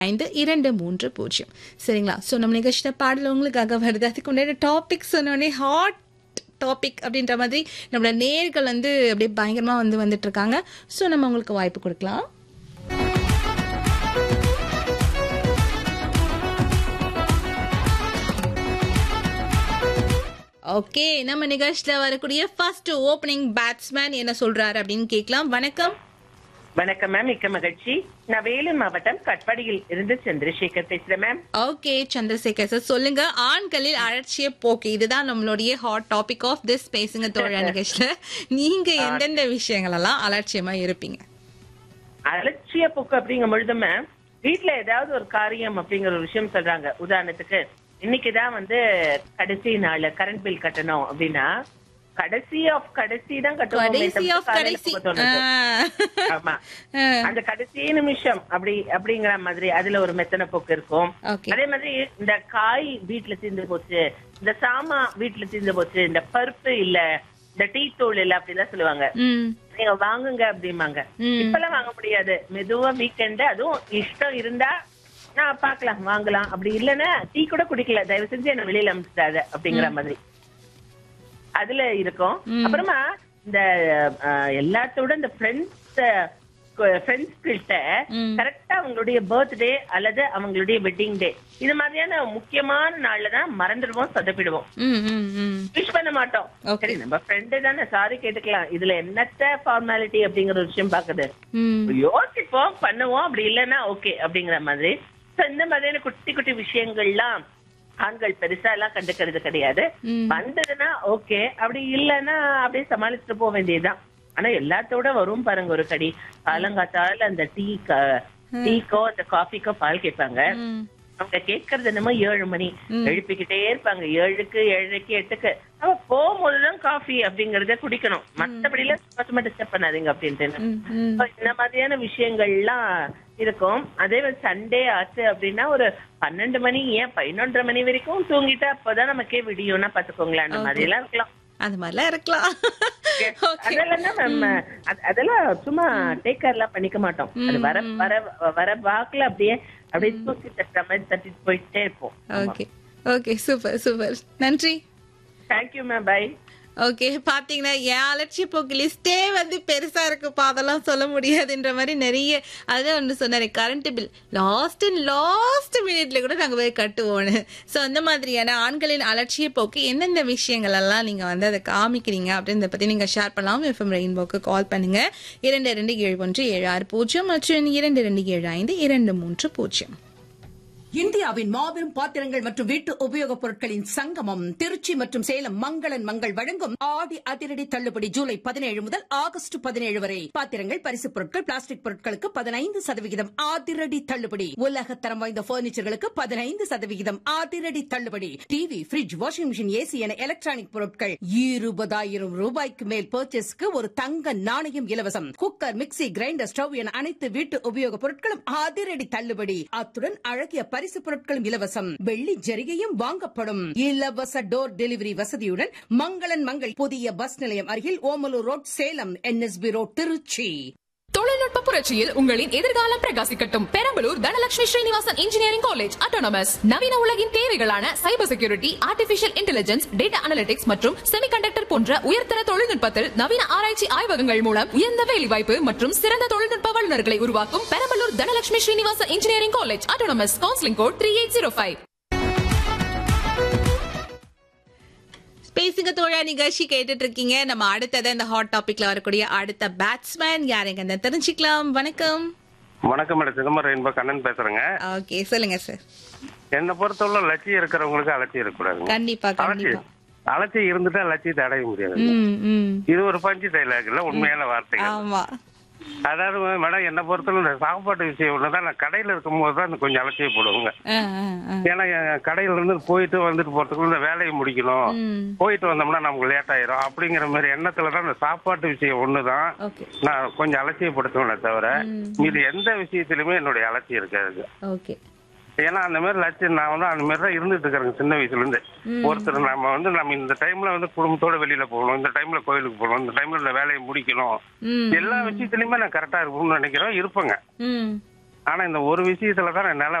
ஐந்து இரண்டு மூன்று பூஜ்ஜியம் சரிங்களா ஸோ நம்ம நிகழ்ச்சியில் பாடல் உங்களுக்காக வருது அதுக்கு முன்னாடி டாபிக் சொன்னோடனே ஹாட் டாபிக் அப்படின்ற மாதிரி நம்மளோட நேர்கள் வந்து அப்படியே பயங்கரமாக வந்து வந்துட்டு இருக்காங்க ஸோ நம்ம உங்களுக்கு வாய்ப்பு கொடுக்கலாம் ஓகே நம்ம நிகழ்ச்சியில வரக்கூடிய ஃபர்ஸ்ட் ஓப்பனிங் பேட்ஸ்மேன் என்ன சொல்றாரு அப்படின்னு கேட்கலாம் வணக்கம் வணக்கம் மேம் மிக்க மகிழ்ச்சி நான் வேலூர் மாவட்டம் கட்பாடியில் இருந்து சந்திரசேகர் பேசுறேன் மேம் ஓகே சந்திரசேகர் சார் சொல்லுங்க ஆண்களில் அலட்சிய போக்கு இதுதான் நம்மளுடைய ஹாட் டாபிக் ஆஃப் திஸ் பேசுங்க தோழ நிகழ்ச்சியில நீங்க எந்தெந்த விஷயங்கள் எல்லாம் அலட்சியமா இருப்பீங்க அலட்சிய போக்கு அப்படிங்கும் பொழுது மேம் வீட்டுல ஏதாவது ஒரு காரியம் அப்படிங்கிற ஒரு விஷயம் சொல்றாங்க உதாரணத்துக்கு இன்னைக்குதான் வந்து கடைசி நாள் கரண்ட் பில் கட்டணும் அப்படின்னா கடைசி ஆஃப் கடைசி தான் கட்டுவோமே கடைசி தவிர ஆஃப் காலையில கடைசி போக தோணாது. ஆ. ஆமா ஆ. அந்த கடைசி நிமிஷம் அப்படி அப்படிங்கிற மாதிரி அதுல ஒரு மெத்தன போக்கு இருக்கும் Okay. அதே மாதிரி இந்த காய் வீட்டுல தீர்ந்து போச்சு இந்த சாமா வீட்டுல தீர்ந்து போச்சு இந்த பருப்பு இல்ல இந்த டீ தூள் இல்ல அப்படிலாம் சொல்லுவாங்க ம் நீங்க வாங்குங்க அப்படிம்பாங்க ம். இப்பெல்லாம் வாங்க முடியாது மெதுவா வீக்கெண்ட் அதுவும் இஷ்டம் இருந்தா நான் பாக்கலாம் வாங்கலாம் அப்படி இல்லைன்னா டீ கூட குடிக்கல தயவு செஞ்சு என்ன வெளியில அனுப்பிச்சிட்டாத அப்படிங்கிற மாதிரி அதுல இருக்கும் அப்புறமா இந்த அஹ், எல்லாத்தோட இந்த ஃப்ரெண்ட்ஸ் ஃப்ரெண்ட்ஸ் கிட்ட ம். கரெக்டா அவங்களுடைய பர்த்டே அல்லது அவங்களுடைய வெட்டிங் டே இது மாதிரியான முக்கியமான நாள்ல தான் மறந்துடுவோம் சொதப்பிடுவோம் ம் ம் ம் விஷ் பண்ண மாட்டோம் Okay. சரி நம்ம ஃப்ரெண்டு தானே சாரி கேட்டுக்கலாம் இதுல என்னத்த ஃபார்மாலிட்டி அப்படிங்கிற ஒரு விஷயம் பாக்குது ம் யோசிப்போம் பண்ணுவோம் அப்படி இல்லைன்னா ஓகே அப்படிங்கிற மாதிரி So, இந்த மாதிரியான குட்டி குட்டி விஷயங்கள்லாம் ஆண்கள் பெருசா எல்லாம் கண்டுக்கிறது கிடையாது ம். வந்ததுன்னா ஓகே அப்படி இல்லைன்னா அப்படியே சமாளிச்சுட்டு போக வேண்டியதுதான் ஆனா எல்லாத்தோட வரும் பாருங்க ஒரு கடி காலங்காத்தால அந்த டீ டீக்கோ அந்த காஃபிக்கோ பால் கேட்பாங்க ம் அவங்க கேட்கறது என்னமோ ஏழு மணி எழுப்பிக்கிட்டே இருப்பாங்க ஏழுக்கு ஏழரைக்கு எட்டுக்கு அவ போகும்போதுதான் காஃபி அப்படிங்கறத குடிக்கணும் மத்தபடி எல்லாம் சும்மா சும்மா டிஸ்டர்ப் பண்ணாதீங்க அப்படின்ட்டு ம் ம் So, இந்த மாதிரியான விஷயங்கள்லாம் இருக்கும் அதே மாதிரி சண்டே ஆச்சு அப்படின்னா ஒரு பன்னெண்டு மணி ஏன் பதினொன்றரை மணி வரைக்கும் தூங்கிட்டு அப்பதான் நமக்கே விடியும்னா பாத்துக்கோங்களேன் அந்த மாதிரி எல்லாம் இருக்கலாம் அது மாதிரிலாம் இருக்கலாம் ஓகே அதெல்லாம் தான் நம்ம அத- அதெல்லாம் சும்மா டேக் கேர் எல்லாம் பண்ணிக்க மாட்டோம் அது வர வர வர வாக்குல அப்படியே அப்படியே தூக்கி தட்டுற மாதிரி தட்டிட்டு போயிட்டே இருப்போம் ஓகே ஓகே சூப்பர் சூப்பர் நன்றி தேங்க்யூ மேம் பை ஓகே பாத்தீங்கன்னா என் அலட்சிய போக்கு லிஸ்டே வந்து பெருசா இருக்குப்பா அதெல்லாம் சொல்ல முடியாதுன்ற மாதிரி நிறைய அதான் ஒன்று சொன்னாரு current bill last and last மினிட்ல கூட நாங்க போய் கட்டுவோம்னு ஸோ அந்த மாதிரியான ஆண்களின் அலட்சிய போக்கு எந்தெந்த விஷயங்கள் எல்லாம் நீங்க வந்து அதை காமிக்கிறீங்க அப்படின்றத பத்தி நீங்க ஷேர் பண்ணலாம் எஃப்எம் ரெயின்போக்கு கால் பண்ணுங்க இரண்டு இரண்டு ஏழு ஒன்று ஏழு ஆறு பூஜ்ஜியம் மற்றும் இரண்டு இரண்டு ஏழு ஐந்து இரண்டு மூன்று பூஜ்ஜியம் இந்தியாவின் மாபெரும் பாத்திரங்கள் மற்றும் வீட்டு உபயோகப் பொருட்களின் சங்கமம் திருச்சி மற்றும் சேலம் மங்களன் மங்கள் வழங்கும் ஆடி அதிரடி தள்ளுபடி ஜூலை பதினேழு முதல் ஆகஸ்ட் பதினேழு வரை பாத்திரங்கள் பரிசுப் பொருட்கள் பிளாஸ்டிக் பொருட்களுக்கு பதினைந்து சதவிகிதம் அதிரடி தள்ளுபடி உலகத்தரம் வாய்ந்த பர்னிச்சர்களுக்கு பதினைந்து சதவிகிதம் அதிரடி தள்ளுபடி TV fridge washing machine AC என எலக்ட்ரானிக் பொருட்கள் இருபதாயிரம் ரூபாய்க்கு மேல் பர்ச்சேஸ்க்கு ஒரு தங்க நாணயம் இலவசம் குக்கர் மிக்ஸி கிரைண்டர் ஸ்டவ் என அனைத்து வீட்டு உபயோகப் பொருட்களும் அதிரடி தள்ளுபடி அத்துடன் அழகிய பரிசு பொருட்களும் இலவசம் வெள்ளி ஜரிகையும் வாங்கப்படும் இலவச டோர் டெலிவரி வசதியுடன் மங்களன் மங்கள் புதிய பஸ் நிலையம் அருகில் Omalur road Salem NSB road Trichy தொழில்நுட்ப புரட்சியில் உங்களின் எதிர்காலம் பிரகாசிக்கட்டும் Perambalur Dhanalakshmi Srinivasan engineering college autonomous நவீன உலகின் தேவைகளான cyber security artificial intelligence data analytics மற்றும் செமிகண்டக்டர் போன்ற உயர்தர தொழில்நுட்பத்தில் நவீன ஆராய்ச்சி ஆய்வகங்கள் மூலம் உயர்ந்த வேலைவாய்ப்பு மற்றும் சிறந்த தொழில்நுட்ப வல்லுநர்களை உருவாக்கும் Perambalur Dhanalakshmi Srinivasan engineering college autonomous counselling code three eight zero five பேசுங்க தோழா நிகழ்ச்சி கேட்டுட்டு இருக்கீங்க நம்ம அடுத்தது இந்த ஹாட் டாபிக்ல வரக்கூடிய அடுத்த பேட்ஸ்மேன் யாருங்க தெரிஞ்சுக்கலாம் வணக்கம் வணக்கம் மேடம் சிதம்பரம் என்ப கண்ணன் பேசுறேங்க ஓகே சொல்லுங்க சார் என்னை பொறுத்தவரை லட்சியம் இருக்கிறவங்களுக்கு அலட்சியம் இருக்கக்கூடாதுங்க கண்டிப்பா கண்டிப்பா அலட்சியம் அலட்சியம் இருந்துட்டா லட்சியத்தை அடைய முடியாது ம் ம் இது ஒரு பஞ்சு டைலாக் இல்ல உண்மையான வார்த்தைகள் ஆமா அதாவது மேடம் என்னை பொறுத்தவரை இந்த சாப்பாட்டு விஷயம் ஒண்ணுதான் நான் கடையில இருக்கும்போது தான் கொஞ்சம் அலட்சியப்படுவோங்க ஆ, ஆ, ஆ. ஏன்னா என் கடையில இருந்து போயிட்டு வந்துட்டு போறதுக்குள்ள இந்த வேலையை முடிக்கணும் ம் போயிட்டு வந்தோம்னா நமக்கு லேட் ஆயிரும் அப்படிங்கிற மாதிரி எண்ணத்துல தான் இந்த சாப்பாட்டு விஷயம் ஒண்ணுதான் ஓகே நான் கொஞ்சம் அலட்சியப்படுத்துவேனே தவிர இது எந்த விஷயத்திலுமே என்னுடைய அலட்சியம் இருக்காது ஓகே ஏன்னா அந்த மாதிரி லட்சியம் நான் வந்து அந்த மாதிரி தான் இருந்துட்டு இருக்கிறேங்க சின்ன வயசுல இருந்து ஒருத்தர் நம்ம வந்து நம்ம இந்த டைம்ல வந்து குடும்பத்தோட வெளியில போகணும் இந்த டைம்ல கோயிலுக்கு போகணும் இந்த டைம்ல இந்த வேலையை முடிக்கணும் ம் எல்லா விஷயத்துலயுமே நான் கரெக்டா இருக்கணும்னு நினைக்கிறேன் இருப்பேங்க ம் ஆனா இந்த ஒரு விஷயத்துல தான் என்னால